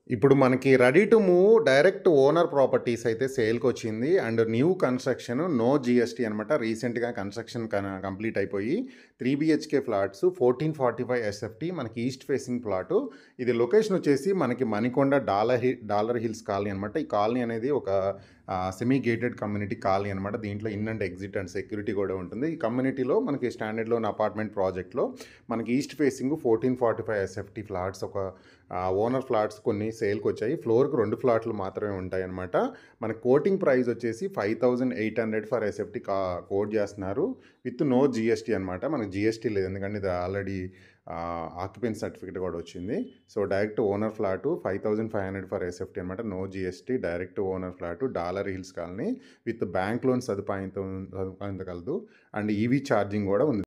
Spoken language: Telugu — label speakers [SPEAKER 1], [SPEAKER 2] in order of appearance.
[SPEAKER 1] ఇప్పుడు మనకి ready to move direct owner properties అయితే సేల్కి వచ్చింది and new construction no GST అనమాట రీసెంట్గా కన్స్ట్రక్షన్ కంప్లీట్ అయిపోయి three BHK flats fourteen forty five SFT మనకి ఈస్ట్ ఫేసింగ్ ప్లాట్ ఇది లొకేషన్ వచ్చేసి మనకి మణికొండ డాలర్ హి డాలర్ హిల్స్ కాలనీ అనమాట ఈ కాలనీ అనేది ఒక సెమీ గేటెడ్ కమ్యూనిటీ కాలనీ అనమాట దీంట్లో in and exit and security కూడా ఉంటుంది ఈ కమ్యూనిటీలో మనకి స్టాండర్డ్ లోన్ అపార్ట్మెంట్ ప్రాజెక్ట్లో మనకి east facing fourteen forty five SFT flats ఒక ఓనర్ ఫ్లాట్స్ కొన్ని సేల్కి వచ్చాయి ఫ్లోర్కి రెండు ఫ్లాట్లు మాత్రమే ఉంటాయి అనమాట మన కోటింగ్ ప్రైస్ వచ్చేసి five thousand eight hundred for SFT కా కోట్ చేస్తున్నారు విత్ నో జిఎస్టీ అనమాట మనకి జిఎస్టీ లేదు ఎందుకంటే ఇది ఆల్రెడీ ఆక్యుపెన్సీ సర్టిఫికేట్ కూడా వచ్చింది so direct owner flat five thousand five hundred for SFT అనమాట no GST direct owner flat dollar hills colony with bank loan సదుపాయంతో సదుపాయంతో కలదు అండ్ ఈవీ ఛార్జింగ్ కూడా ఉంది